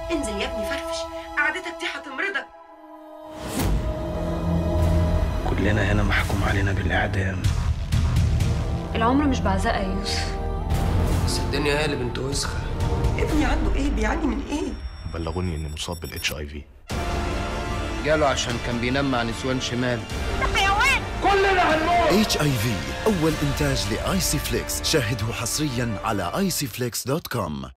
انزل يا ابني فرفش قعدتك دي هتمرضك كلنا هنا محكوم علينا بالإعدام العمر مش بعزقة يا يوسف بس الدنيا هي اللي بنت وسخه ابني عنده ايه بيعاني من ايه بلغوني اني مصاب بالاتش اي في جاله عشان كان بينام مع نسوان شمال اتش اي في اول انتاج لاي سي فليكس شاهده حصريا على اي سي فليكس دوت كوم